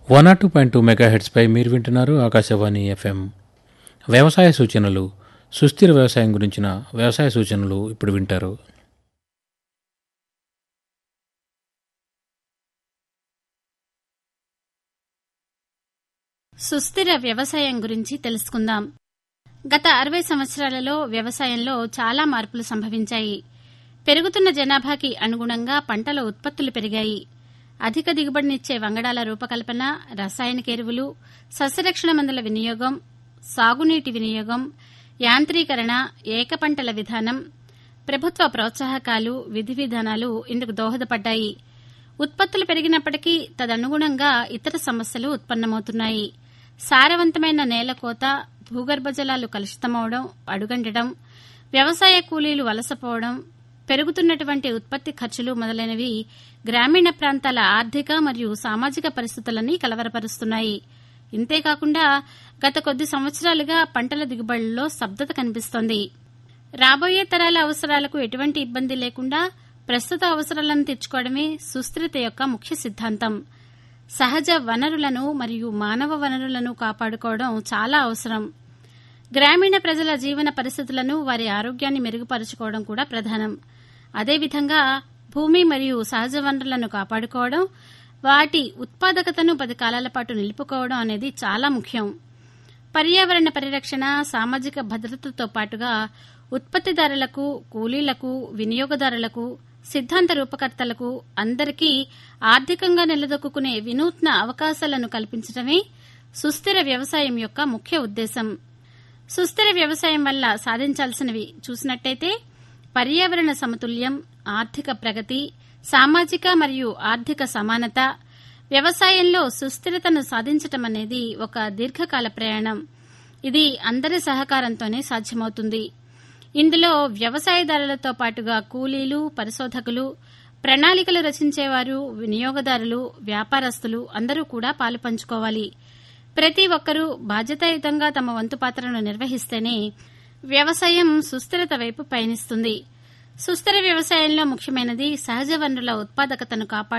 one R two point two mega హెడ్స్పై మీరు వింటున్నారు ఆకాశవాణి ఎఫ్ఎం వ్యవసాయ సూచనలు సుస్థిర వ్యవసాయం గురించిన వ్యవసాయ సూచనలు ఇప్పుడు వింటారు సుస్థిర వ్యవసాయం గురించి తెలుసుకుందాం గత అరవై సంవత్సరాలలో వ్యవసాయంలో చాలా మార్పులు సంభవించాయి పెరుగుతున్న జనాభాకి అనుగుణంగా పంటల ఉత్పత్తులు పెరిగాయి అధిక దిగుబడినిచ్చే వంగడాల రూపకల్పన రసాయనిక ఎరువులు సస్యరక్షణ మందుల వినియోగం సాగునీటి వినియోగం యాంత్రీకరణ ఏక పంటల విధానం ప్రభుత్వ ప్రోత్సాహకాలు విధి విధానాలు ఇందుకు దోహదపడ్డాయి ఉత్పత్తులు పెరిగినప్పటికీ తదనుగుణంగా ఇతర సమస్యలు ఉత్పన్నమవుతున్నాయి సారవంతమైన నేల కోత భూగర్భ జలాలు కలుషితమవడం అడుగంటడం వ్యవసాయ కూలీలు వలసపోవడం పెరుగుతున్నటువంటి ఉత్పత్తి ఖర్చులు మొదలైనవి గ్రామీణ ప్రాంతాల ఆర్థిక మరియు సామాజిక పరిస్థితులని కలవరపరుస్తున్నాయి ఇంతేకాకుండా గత కొద్ది సంవత్సరాలుగా పంటల దిగుబడుల్లో స్తబ్దత కనిపిస్తోంది రాబోయే తరాల అవసరాలకు ఎటువంటి ఇబ్బంది లేకుండా ప్రస్తుత అవసరాలను తీర్చుకోవడమే సుస్థిరత యొక్క ముఖ్య సిద్ధాంతం సహజ వనరులను మరియు మానవ వనరులను కాపాడుకోవడం చాలా అవసరం గ్రామీణ ప్రజల జీవన పరిస్థితులను వారి ఆరోగ్యాన్ని మెరుగుపరుచుకోవడం కూడా ప్రధానం అదేవిధంగా భూమి మరియు సహజ వనరులను కాపాడుకోవడం వాటి ఉత్పాదకతను పది కాలాల పాటు నిలుపుకోవడం అనేది చాలా ముఖ్యం పర్యావరణ పరిరక్షణ సామాజిక భద్రతతో పాటుగా ఉత్పత్తిదారులకు కూలీలకు వినియోగదారులకు సిద్ధాంత రూపకర్తలకు అందరికీ ఆర్థికంగా నిలదొక్కునే వినూత్న అవకాశాలను కల్పించడమే సుస్థిర వ్యవసాయం యొక్క ముఖ్య ఉద్దేశం సుస్థిర వ్యవసాయం వల్ల సాధించాల్సినవి చూసినట్టయితే పర్యావరణ సమతుల్యం ఆర్థిక ప్రగతి సామాజిక మరియు ఆర్థిక సమానత వ్యవసాయంలో సుస్థిరతను సాధించటం అనేది ఒక దీర్ఘకాల ప్రయాణం ఇది అందరి సహకారంతోనే సాధ్యమవుతుంది ఇందులో వ్యవసాయదారులతో పాటుగా కూలీలు పరిశోధకులు ప్రణాళికలు రచించేవారు వినియోగదారులు వ్యాపారస్తులు అందరూ కూడా పాలు పంచుకోవాలి ప్రతి ఒక్కరూ బాధ్యతాయుతంగా తమ వంతు పాత్రను నిర్వహిస్తేనే వ్యవసాయం సుస్థిరత వైపు పయనిస్తుంది సుస్థిర వ్యవసాయంలో ముఖ్యమైనది సహజ వనరుల ఉత్పాదకతను కాపాడు